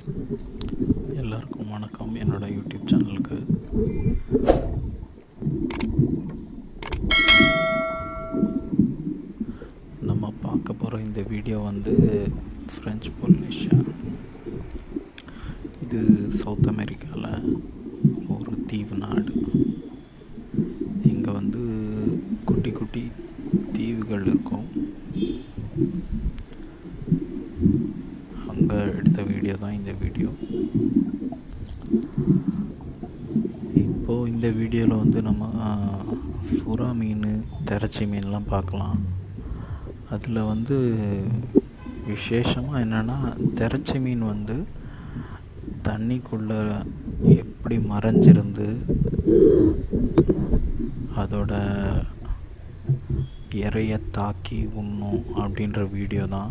எல்லாருக்கும் வணக்கம் என்னோட யூடியூப் சேனலுக்கு நம்ம பார்க்க போகிற இந்த வீடியோ வந்து ஃப்ரெஞ்ச் பொலினேஷியா இது சவுத் அமெரிக்காவில் ஒரு தீவு நாடு இங்கே வந்து குட்டி குட்டி தீவுகள் இருக்கும் அங்கே எடுத்த வீடியோ தான் இந்த வீடியோ இப்போது இந்த வீடியோவில் வந்து நம்ம சுறா மீன் திரச்சி மீன்லாம் பார்க்கலாம் அதில் வந்து விசேஷமாக என்னென்னா திரச்சி மீன் வந்து தண்ணிக்குள்ளே எப்படி மறைஞ்சிருந்து அதோட இறைய தாக்கி உண்ணும் அப்படின்ற வீடியோ தான்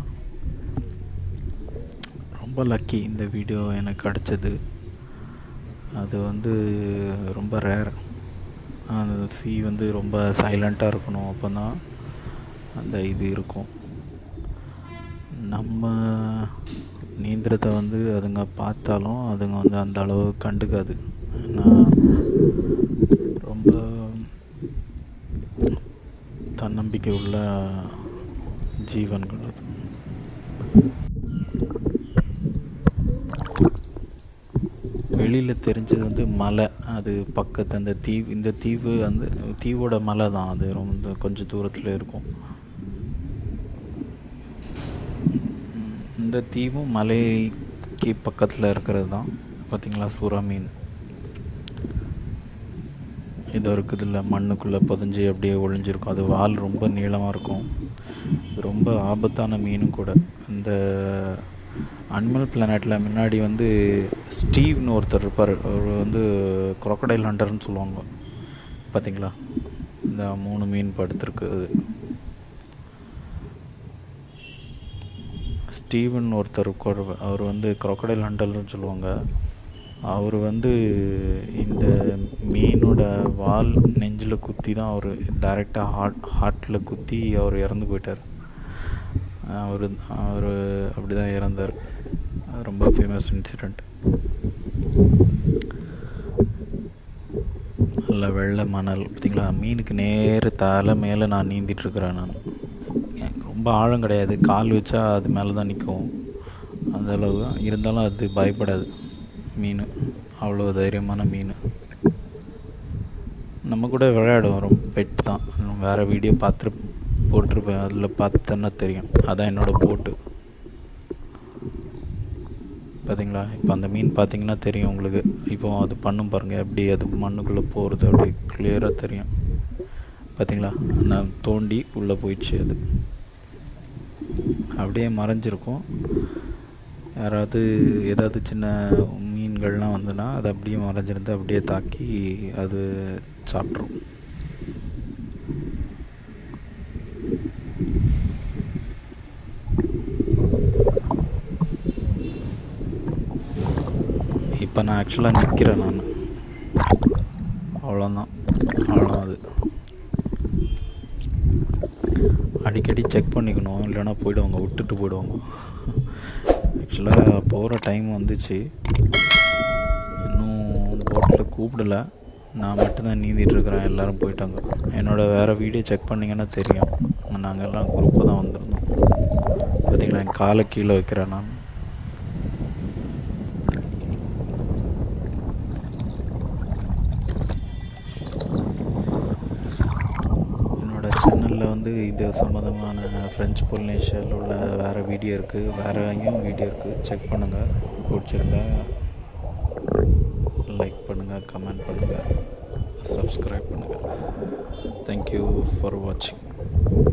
ரொம்ப லக்கி இந்த வீடியோ எனக்கு கிடச்சது அது வந்து ரொம்ப ரேர் அந்த சீ வந்து ரொம்ப சைலண்ட்டாக இருக்கணும் அப்போ தான் அந்த இது இருக்கும் நம்ம நீந்திரத்தை வந்து அதுங்க பார்த்தாலும் அதுங்க வந்து அந்த அளவு கண்டுக்காது ஏன்னா ரொம்ப தன்னம்பிக்கை உள்ள ஜீவன்கள் அது வெளியில் தெரிஞ்சது வந்து மலை அது பக்கத்து அந்த தீவு இந்த தீவு அந்த தீவோட மலை தான் அது ரொம்ப கொஞ்சம் தூரத்தில் இருக்கும் இந்த தீவும் மலைக்கு பக்கத்தில் இருக்கிறது தான் பார்த்திங்களா சூறா மீன் இது இருக்குது இல்லை மண்ணுக்குள்ளே புதஞ்சி அப்படியே ஒளிஞ்சிருக்கும் அது வால் ரொம்ப நீளமாக இருக்கும் ரொம்ப ஆபத்தான மீனும் கூட இந்த அனிமல் பிளானட்டில் முன்னாடி வந்து ஸ்டீவ்னு ஒருத்தர் இருப்பார் அவர் வந்து குரொக்கடைல் ஹண்டர்னு சொல்லுவாங்க பார்த்தீங்களா இந்த மூணு மீன் படுத்துருக்கு அது ஸ்டீவன் ஒருத்தர் அவர் வந்து குரொக்கடைல் ஹண்டர்னு சொல்லுவாங்க அவர் வந்து இந்த மீனோட வால் நெஞ்சில் குத்தி தான் அவர் டைரெக்டாக ஹார்ட் ஹார்ட்டில் குத்தி அவர் இறந்து போயிட்டார் அவர் அவர் அப்படி தான் இறந்தார் ரொம்ப ஃபேமஸ் இன்சிடெண்ட் நல்ல வெள்ளை மணல் பார்த்திங்களா மீனுக்கு நேர தலை மேலே நான் நீந்திட்டுருக்கிறேன் நான் ரொம்ப ஆழம் கிடையாது கால் வச்சா அது மேலே தான் நிற்கும் அந்த அளவு தான் இருந்தாலும் அது பயப்படாது மீன் அவ்வளோ தைரியமான மீன் நம்ம கூட விளையாடுவோம் ரொம்ப பெட் தான் வேறு வீடியோ பார்த்துட்டு போட்டிருப்பேன் அதில் பார்த்தேன்னா தெரியும் அதான் என்னோடய போட்டு பார்த்தீங்களா இப்போ அந்த மீன் பார்த்தீங்கன்னா தெரியும் உங்களுக்கு இப்போ அது பண்ணும் பாருங்கள் எப்படி அது மண்ணுக்குள்ளே போகிறது அப்படி கிளியராக தெரியும் பார்த்தீங்களா நான் தோண்டி உள்ளே போயிடுச்சு அது அப்படியே மறைஞ்சிருக்கும் யாராவது ஏதாவது சின்ன மீன்கள்லாம் வந்துன்னா அது அப்படியே மறைஞ்சிருந்து அப்படியே தாக்கி அது சாப்பிட்ரும் இப்போ நான் ஆக்சுவலாக நிற்கிறேன் நான் அவ்வளோதான் அவ்வளோ அது அடிக்கடி செக் பண்ணிக்கணும் இல்லைன்னா போயிடுவாங்க விட்டுட்டு போயிடுவாங்க ஆக்சுவலாக போகிற டைம் வந்துச்சு இன்னும் போட்டில் கூப்பிடல நான் மட்டும்தான் நீந்திட்டு இருக்கிறேன் எல்லோரும் போயிட்டாங்க என்னோடய வேறு வீடியோ செக் பண்ணிங்கன்னா தெரியும் நாங்கள் எல்லாம் குரூப்பாக தான் வந்திருந்தோம் பார்த்தீங்களா என் காலை கீழே வைக்கிறேன் நான் என்னோடய சேனலில் வந்து இது சம்மந்தமான ஃப்ரெஞ்ச் பொலினேஷியாவில் உள்ள வேறு வீடியோ இருக்குது வேறு எங்கேயும் வீடியோ இருக்குது செக் பண்ணுங்கள் பிடிச்சிருந்தா லைக் பண்ணுங்கள் கமெண்ட் பண்ணுங்கள் சப்ஸ்கிரைப் பண்ணுங்கள் தேங்க்யூ ஃபார் வாட்சிங்